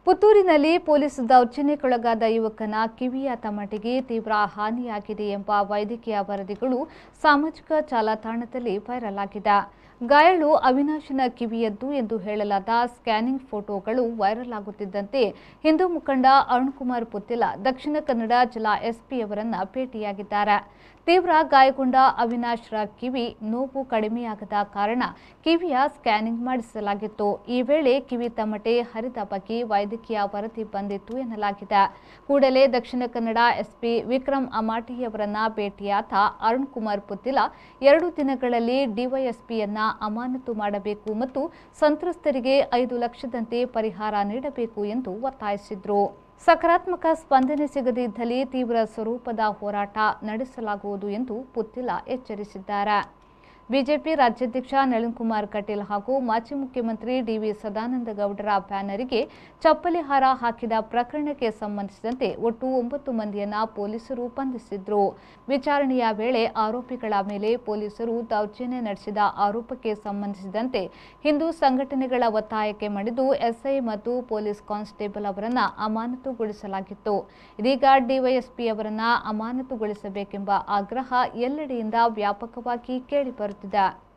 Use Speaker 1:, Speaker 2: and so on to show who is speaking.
Speaker 1: ಪುತ್ತೂರಿನಲ್ಲಿ police ದೌರ್ಜನ್ಯಕ್ಕೊಳಗಾದ ಯುವಕನ ಕಿವಿಯ ತಮಟಿಗೆ ತೀವ್ರ ಹಾನಿಯಾಗಿದೆ ಎಂಬ ವೈದ್ಯಕೀಯ ವರದಿಗಳು ಸಾಮಾಜಿಕ ಜಾಲತಾಣದಲ್ಲಿ ವೈರಲ್ ಆಗಿದೆ ಗಾಯಾಳು ಅವಿನಾಶನ ಕಿವಿಯದ್ದು ಎಂದು ಹೇಳಲಾದ ಸ್ಕ್ಯಾನಿಂಗ್ ಫೋಟೋಗಳು ವೈರಲ್ ಆಗುತ್ತಿದ್ದಂತೆ ಹಿಂದೂ ಮುಖಂಡ ಅರುಣ್ ಕುಮಾರ್ ಪುತ್ತಿಲ ದಕ್ಷಿಣ ಕನ್ನಡ ಜಿಲ್ಲಾ ಎಸ್ಪಿಯವರನ್ನ ಭೇಟಿಯಾಗಿದ್ದಾರೆ ತೀವ್ರ ಗಾಯಗೊಂಡ ಅವಿನಾಶ್ರ ಕಿವಿ ನೋವು ಕಡಿಮೆಯಾಗದ ಕಾರಣ ಕಿವಿಯ ಸ್ಕ್ಯಾನಿಂಗ್ ಮಾಡಿಸಲಾಗಿತ್ತು ಈ ವೇಳೆ ಕಿವಿ ತಮಟೆ ಹರಿದ ಬಗ್ಗೆ ವೈದ್ಯಕೀಯ ವರದಿ ಬಂದಿತ್ತು ಎನ್ನಲಾಗಿದೆ ಕೂಡಲೇ ದಕ್ಷಿಣ ಕನ್ನಡ ಎಸ್ಪಿ ವಿಕ್ರಮ್ ಅಮಾಟಿಯವರನ್ನ ಭೇಟಿಯಾದ ಅರುಣ್ ಕುಮಾರ್ ಪುತ್ತಿಲ ಎರಡು ದಿನಗಳಲ್ಲಿ ಡಿವೈಎಸ್ಪಿಯನ್ನ ಅಮಾನತು ಮಾಡಬೇಕು ಮತ್ತು ಸಂತ್ರಸ್ತರಿಗೆ ಐದು ಲಕ್ಷದಂತೆ ಪರಿಹಾರ ನೀಡಬೇಕು ಎಂದು ಒತ್ತಾಯಿಸಿದ್ರು ಸಕಾರಾತ್ಮಕ ಸ್ಪಂದನೆ ಸಿಗದೇ ಇದ್ದಲ್ಲಿ ತೀವ್ರ ಸ್ವರೂಪದ ಹೋರಾಟ ನಡೆಸಲಾಗುವುದು ಎಂದು ಪುತ್ತಿಲ ಎಚ್ಚರಿಸಿದ್ದಾರೆ ಬಿಜೆಪಿ ರಾಜ್ಯಾಧ್ಯಕ್ಷ ನಳಿನ್ ಕುಮಾರ್ ಕಟೀಲ್ ಹಾಗೂ ಮಾಜಿ ಮುಖ್ಯಮಂತ್ರಿ ಡಿವಿ ಸದಾನಂದ ಗೌಡರ ಬ್ಯಾನರಿಗೆ ಚಪ್ಪಲಿ ಹಾರ ಹಾಕಿದ ಪ್ರಕರಣಕ್ಕೆ ಸಂಬಂಧಿಸಿದಂತೆ ಒಟ್ಟು ಒಂಬತ್ತು ಮಂದಿಯನ್ನ ಪೊಲೀಸರು ಬಂಧಿಸಿದ್ರು ವಿಚಾರಣೆಯ ವೇಳೆ ಆರೋಪಿಗಳ ಮೇಲೆ ಪೊಲೀಸರು ದೌರ್ಜನ್ಯ ನಡೆಸಿದ ಆರೋಪಕ್ಕೆ ಸಂಬಂಧಿಸಿದಂತೆ ಹಿಂದೂ ಸಂಘಟನೆಗಳ ಒತ್ತಾಯಕ್ಕೆ ಮಣಿದು ಎಸ್ಐ ಮತ್ತು ಪೊಲೀಸ್ ಕಾನ್ಸ್ಟೇಬಲ್ ಅವರನ್ನ ಅಮಾನತುಗೊಳಿಸಲಾಗಿತ್ತು ಇದೀಗ ಡಿವೈಎಸ್ಪಿ ಅವರನ್ನ ಅಮಾನತುಗೊಳಿಸಬೇಕೆಂಬ ಆಗ್ರಹ ಎಲ್ಲೆಡೆಯಿಂದ ವ್ಯಾಪಕವಾಗಿ ಕೇಳಿಬರುತ್ತಿದೆ